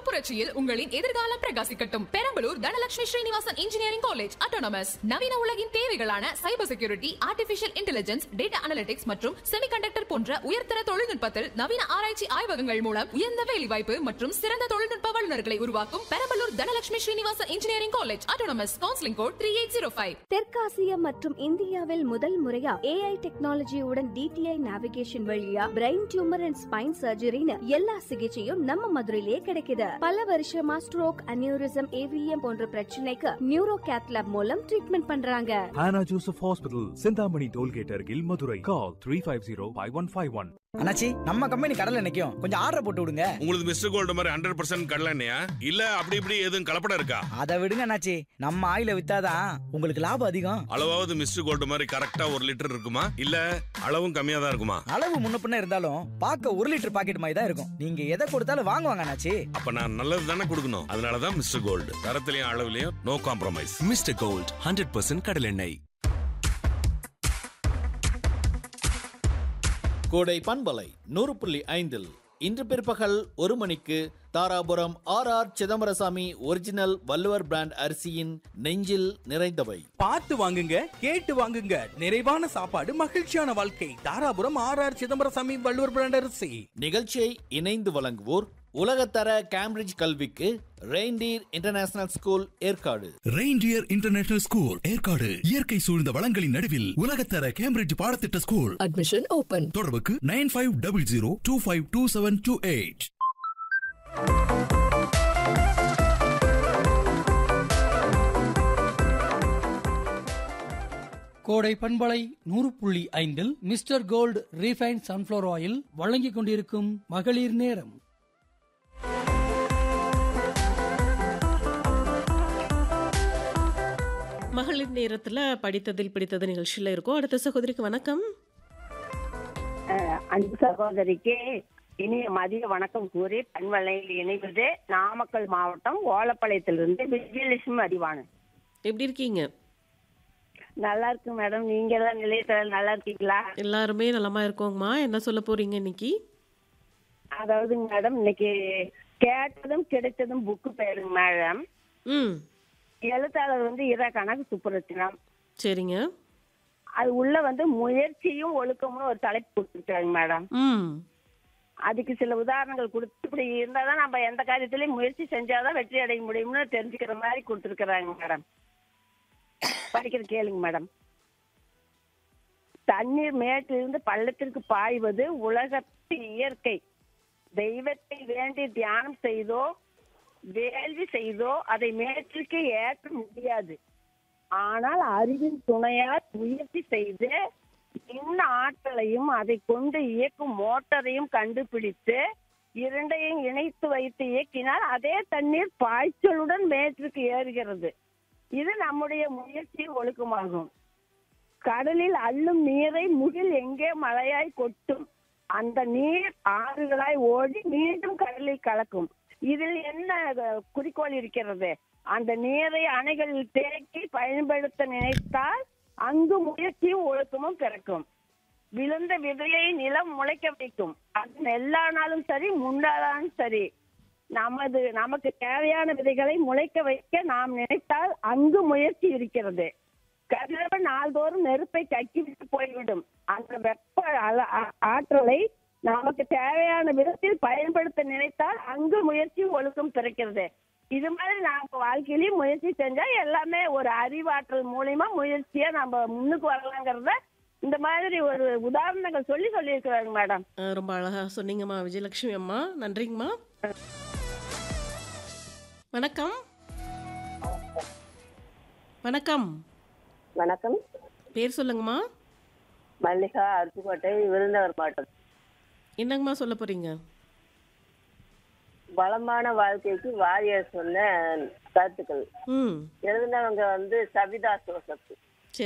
புரட்சியில் உங்களின் எதிர்காலம் பிரகாசிக்கட்டும் Perambalur Dhanalakshmi Srinivasan engineering college autonomous நவீன உலகின் தேவைகளான cyber security artificial intelligence data analytics மற்றும் செமிகண்டக்டர் போன்ற உயர்தர தொழில்நுட்பத்தில் நவீன ஆராய்ச்சி ஆய்வகங்கள் மூலம் உயர்ந்த வேலைவாய்ப்பு மற்றும் சிறந்த தொழில்நுட்ப வல்லுநர்களை உருவாக்கும் Perambalur Dhanalakshmi Srinivasan engineering college autonomous counselling code three eight zero five தெற்காசியா மற்றும் இந்தியாவில் முதல் முறையா ஏஐ டெக்னாலஜியுடன் டிடிஐ நேவிகேஷன் வழியா பிரெயின் டியூமர் அண்ட் ஸ்பைன் சர்ஜரின்னு எல்லா சிகிச்சையும் நம்ம மதுரையிலேயே கிடைக்குது பல வருஷமா ஸ்ட்ரோக் அனியூரிசம் ஏவிஎம் போன்ற பிரச்சனைக்கு நியூரோ கேத்லாப் மூலம் ட்ரீட்மெண்ட் பண்றாங்க Hannah Joseph Hospital, Sindhamani Tollgate Argil, Madurai. Call 350-5151. அண்ணாச்சி நம்ம கம்பெனி கடல்ல நிக்கும் கொஞ்சம் ஆர்டர் போட்டு விடுங்க உங்களுக்கு மிஸ்டர் கோல்டு மாதிரி ஹண்ட்ரட் பர்சன்ட் கடலண்ணையா இல்ல அப்படி இப்படி எதுவும் கலப்படம் இருக்கா அதை விடுங்க அண்ணாச்சி நம்ம ஆயில வித்தாதான் உங்களுக்கு லாபம் அதிகம் அளவாவது மிஸ்டர் கோல்டு மாதிரி கரெக்டா ஒரு லிட்டர் இருக்குமா இல்ல அளவும் கம்மியா தான் இருக்குமா அளவு முன்ன பின்ன இருந்தாலும் பார்க்க ஒரு லிட்டர் பாக்கெட் மாதிரி தான் இருக்கும் நீங்க எதை கொடுத்தாலும் வாங்குவாங்க அண்ணாச்சி அப்ப நான் நல்லது தானே கொடுக்கணும் அதனாலதான் மிஸ்டர் கோல்டு தரத்திலையும் அளவுலயும் no compromise Mr Gold hundred percent கடலெண்ணெய் கோடை பண்பலை நூறு புள்ளி ஐந்தில் இன்று பிற்பகல் ஒரு மணிக்கு Dharapuram R R Chidambaraswamy original Valluvar brand அரிசியின் நெஞ்சில் நிறைந்தவை பார்த்து வாங்குங்க கேட்டு வாங்குங்க நிறைவான சாப்பாடு மகிழ்ச்சியான வாழ்க்கை Dharapuram R R Chidambaraswamy Valluvar brand அரிசி நிகழ்ச்சியை இணைந்து வழங்குவோர் உலகத்தர கேம்பிரிட்ஜ் கல்விக்கு Reindeer international school Yercaud Reindeer international school Yercaud இயற்கை சூழ்ந்த வளங்களின் நடுவில் உலகத்தர கேம்பிரிட்ஜ் பாடத்திட்ட ஸ்கூல் அட்மிஷன் ஓபன் தொடர்புக்கு nine five double zero two five two seven two eight கோடை பண்பலை நூறு புள்ளி ஐந்தில் Mr Gold refine sunflower oil வழங்கிக் கொண்டிருக்கும் மகளிர் நேரம் மகளிர் நேரத்துல படித்ததில் பிடித்தது நிகழ்ச்சியில இருக்கும் அடுத்த சகோதரிக்கு வணக்கம் அஹ் அன்பு சகோதரிக்கு இனிய மதிய வணக்கம் கூறி பண்பலையில் இணைவது நாமக்கல் மாவட்டம் ஓலப்பாளையத்திலிருந்து விஜயலட்சுமி அறிவானன் எப்படி இருக்கீங்க நல்லா இருக்கு மேடம் நீங்க எல்லாம் நிலையத்தில் நல்லா இருக்கீங்களா எல்லாருமே நலமா இருக்கோங்கம்மா என்ன சொல்ல போறீங்க இன்னைக்கு அதாவது மேடம் இன்னைக்கு கேட்டதும் கிடைத்ததும் புக்கு பேருங்க மேடம் ம் எழுத்தாளர் வந்து இரா கணக்கு சுப்புரத்தினம் சரிங்க அது உள்ள வந்து முயற்சியும் ஒழுக்கம்னு ஒரு தலைப்பு கொடுத்துருக்காங்க மேடம் ம் அதுக்கு சில உதாரணங்கள் கொடுத்து இப்படி இருந்தாதான் நம்ம எந்த காரியத்திலயும் முயற்சி செஞ்சாதான் வெற்றி அடைய முடியும்னு தெரிஞ்சுக்கிற மாதிரி கொடுத்துருக்குறாங்க மேடம் படிக்கிற கேளுங்க மேடம் தண்ணீர் மேட்டிலிருந்து பள்ளத்திற்கு பாய்வது உலகத்து இயற்கை தெய்வத்தை வேண்டி தியானம் செய்தோ வேள்வி செய்தோ அதை மேட்டிற்கு ஏற்ற முடியாது ஆனால் அறிவின் துணையால் முயற்சி செய்து இன்ன ஆற்றலையும் அதை கொண்டு இயக்கும் மோட்டரையும் கண்டுபிடித்து இரண்டையும் இணைத்து வைத்து இயக்கினால் அதே தண்ணீர் பாய்ச்சலுடன் மேட்டிற்கு ஏறுகிறது இது நம்முடைய முயற்சி ஒழுக்கமாகும் கடலில் அள்ளும் நீரை முகில் எங்கே மழையாய் கொட்டும் அந்த நீர் ஆறுகளாய் ஓடி மீண்டும் கடலில் கலக்கும் இதில் என்ன அஹ், குறிக்கோள் இருக்கிறது அந்த நீரை அணைகளில் தேக்கி பயன்படுத்த நினைத்தால் அங்கு முயற்சியும் ஒழுக்கமும் பிறக்கும் விழுந்த விதையை நிலம் முளைக்க வைக்கும் அது நெல்லானாலும் சரி முண்டானாலும் சரி நமது நமக்கு தேவையான விதைகளை முளைக்க வைக்க நாம் நினைத்தால் அங்கு முயற்சி இருக்கிறது கதிரவன் நாள்தோறும் நெருப்பை கக்கிவிட்டு போய்விடும் அந்த வெப்ப அல- ஆ- ஆற்றலை நமக்கு தேவையான விதத்தில் பயன்படுத்த நினைத்தால் அங்கு முயற்சி ஒழுக்கம் பிறக்கிறது இது மாதிரி நாம வாழ்க்கையிலயும் முயற்சி செஞ்சா எல்லாமே ஒரு அறிவாற்றல் மூலியமா முயற்சியா நம்ம முன்னுக்கு வரலாங்கிறத இந்த மாதிரி ஒரு உதாரணங்கள் சொல்லி சொல்லியிருக்கிறாங்க மேடம் அஹ், ரொம்ப அழகா சொன்னீங்கம்மா விஜயலட்சுமி அம்மா நன்றிங்கம்மா வணக்கம் வணக்கம் வணக்கம் பேர் சொல்லுங்கம்மா மல்லிகா அருப்புக்கோட்டை விருந்தவர் மாவட்டம் என்னங்கம்மா சொல்ல போறீங்க வளமான வாழ்க்கைக்கு வாரியர் சொன்ன கருத்துக்கள் ம் எழுதினவங்க வந்து சபிதா ஜோசப்